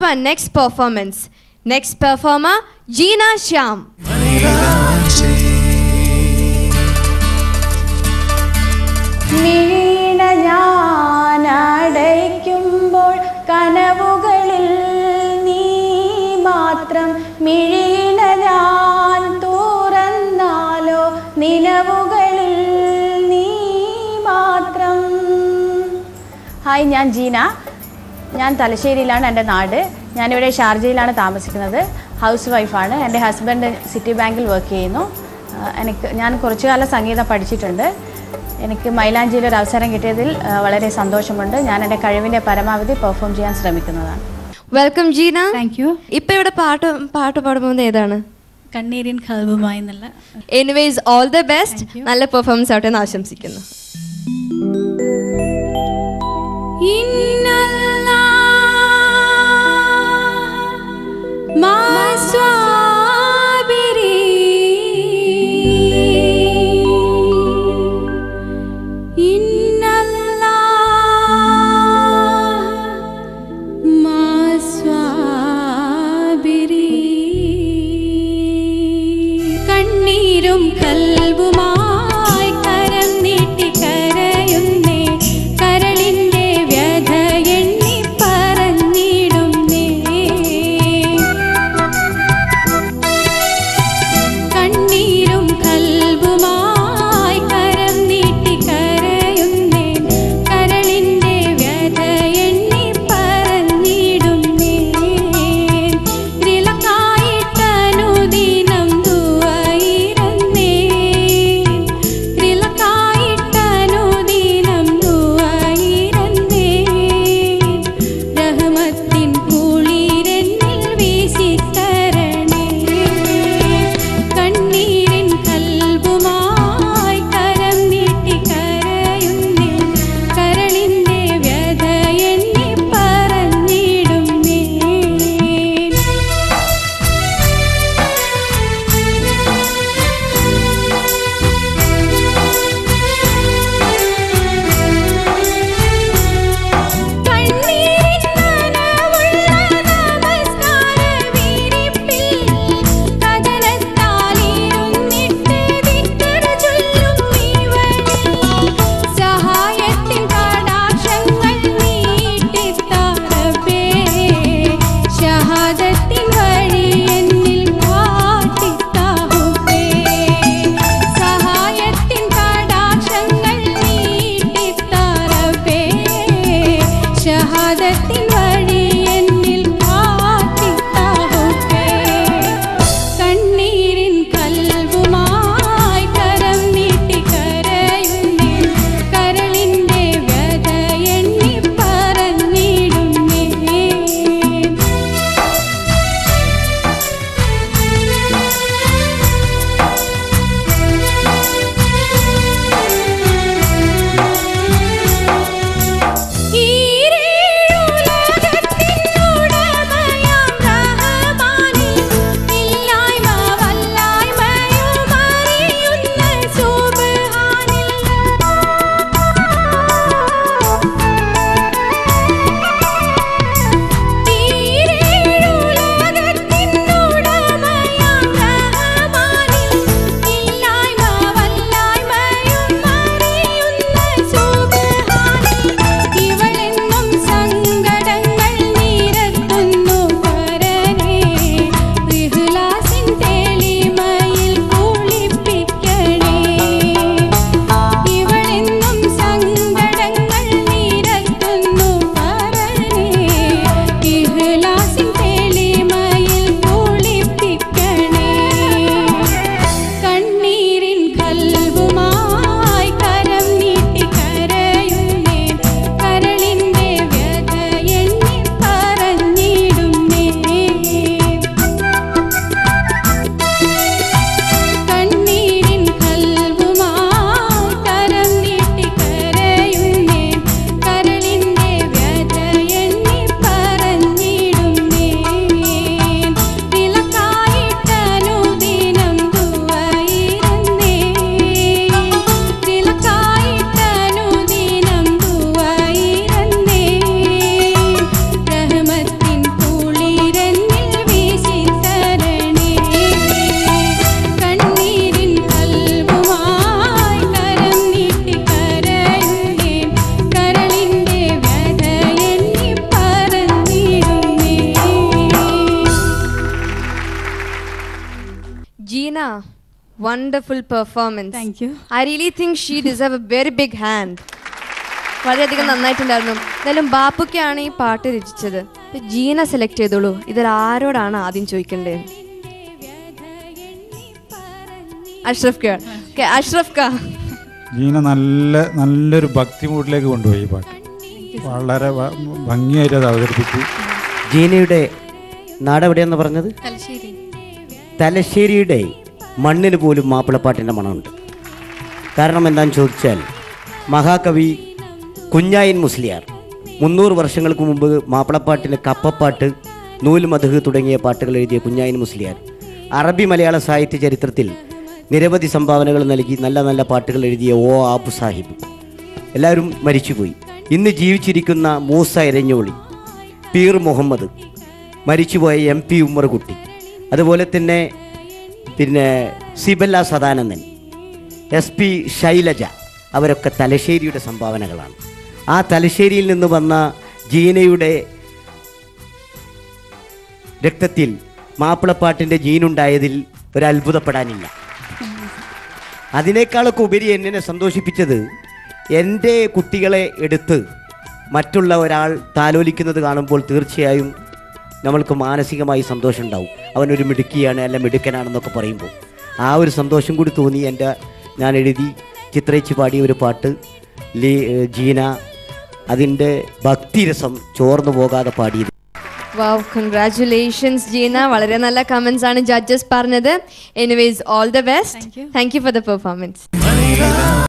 our next performance. Next performer, Jeena Shyam. വീണ ഞാനടയ്ക്കുമ്പോൾ കനവുകളിൽ നീ മാത്രം മിഴീണ ഞാൻ തുറന്നാലോ നിലവുകളിൽ നീ മാത്രം ഹായ് ഞാൻ ജീന ഞാൻ തലശ്ശേരിയിലാണ് എൻ്റെ നാട് ഞാനിവിടെ ഷാർജയിലാണ് താമസിക്കുന്നത് ഹൗസ് വൈഫാണ് എൻ്റെ ഹസ്ബൻഡ് സിറ്റി ബാങ്കിൽ വർക്ക് ചെയ്യുന്നു ആ, എനിക്ക് ഞാൻ കുറച്ചു കാലം സംഗീതം പഠിച്ചിട്ടുണ്ട് എനിക്ക് മൈലാഞ്ചിയിൽ ഒരു അവസരം കിട്ടിയതിൽ ആ, വളരെ സന്തോഷമുണ്ട് ഞാൻ എൻ്റെ കഴിവിൻ്റെ പരമാവധി പെർഫോം ചെയ്യാൻ ശ്രമിക്കുന്നതാണ് വെൽക്കം ജീന താങ്ക് യു ഇപ്പൊ ഇവിടെ പാട്ട് പാട്ട് പാടുമ്പോൾ ഏതാണ് കണ്ണീരിൻ കൽവുമായി എന്നുള്ള എനിവേസ് ഓൾ ദ ബെസ്റ്റ് നല്ല പെർഫോമൻസ് ആവട്ടെ എന്ന് ആശംസിക്കുന്നു കണ്ണീരും കൽവുമായി കരം നീട്ടി കരയുന്നേ കരളിന്റെ വ്യഥ wonderful performance. Thank you. I really think she deserve a very big hand. വളരെയധികം നന്നായിട്ടുണ്ടായിരുന്നു എന്തായാലും ബാപ്പുക്കാണ് ഈ പാട്ട് രചിച്ചത് ഇപ്പൊ ജീന സെലക്ട് ചെയ്തോളൂ ഇതിൽ ആരോടാണ് ആദ്യം ചോദിക്കേണ്ടത് അഷ്റഫ് ക ഓക്കെ അഷ്റഫ് ക ജീന നല്ല നല്ലൊരു ഭക്തി മൂഡിലേക്ക് കൊണ്ടുപോയി ഈ പാട്ട് വളരെ ഭ- ഭംഗിയായിട്ട് അത് അവതരിപ്പിച്ചു ജീനയുടെ നാടെവിടെയെന്ന് പറഞ്ഞത് തലശ്ശേരി തലശ്ശേരിയുടെ മണ്ണിന് പോലും മാപ്പിളപ്പാട്ടിൻ്റെ മണമുണ്ട് കാരണം എന്താണെന്ന് ചോദിച്ചാൽ മഹാകവി കുഞ്ഞായൻ മുസ്ലിയാർ മുന്നൂറ് വർഷങ്ങൾക്ക് മുമ്പ് മാപ്പിളപ്പാട്ടിന് കപ്പപ്പാട്ട് നൂല് മധുഹ് തുടങ്ങിയ പാട്ടുകൾ എഴുതിയ കുഞ്ഞായൻ മുസ്ലിയാർ അറബി മലയാള സാഹിത്യ ചരിത്രത്തിൽ നിരവധി സംഭാവനകൾ നൽകി നല്ല നല്ല പാട്ടുകൾ എഴുതിയ ഒ ആബു സാഹിബ് എല്ലാവരും മരിച്ചുപോയി ഇന്ന് ജീവിച്ചിരിക്കുന്ന മൂസ എരഞ്ഞോളി പീർ മുഹമ്മദ് മരിച്ചുപോയ എം പി ഉമ്മർകുട്ടി അതുപോലെ തന്നെ പിന്നെ സിബല്ല സദാനന്ദൻ എസ് പി ശൈലജ അവരൊക്കെ തലശ്ശേരിയുടെ സംഭാവനകളാണ് ആ തലശ്ശേരിയിൽ നിന്ന് വന്ന ജീനയുടെ രക്തത്തിൽ മാപ്പിളപ്പാട്ടിൻ്റെ ജീനുണ്ടായതിൽ ഒരു അത്ഭുതപ്പെടാനില്ല അതിനേക്കാളൊക്കെ ഉപരി എന്നെ സന്തോഷിപ്പിച്ചത് എൻ്റെ കുട്ടികളെ എടുത്ത് മറ്റുള്ള ഒരാൾ താലോലിക്കുന്നത് കാണുമ്പോൾ തീർച്ചയായും നമ്മൾക്ക് മാനസികമായി സന്തോഷം ഉണ്ടാവും അവനൊരു മിടുക്കിയാണ് അല്ല മിടുക്കനാണെന്നൊക്കെ പറയുമ്പോൾ ആ ഒരു സന്തോഷം കൂടി തോന്നി എൻ്റെ ഞാൻ എഴുതി ചിത്രയിച്ച് പാടിയ ഒരു പാട്ട് ലീ ജീന അതിൻ്റെ ഭക്തിരസം ചോർന്നു പോകാതെ പാടിയത് വാവ് കൺഗ്രാറ്റുലേഷൻസ് ജീന വളരെ നല്ല കമന്റ്സ് ആണ് ജഡ്ജസ് പറഞ്ഞത് anyways all the best Thank you. Thank you for the performance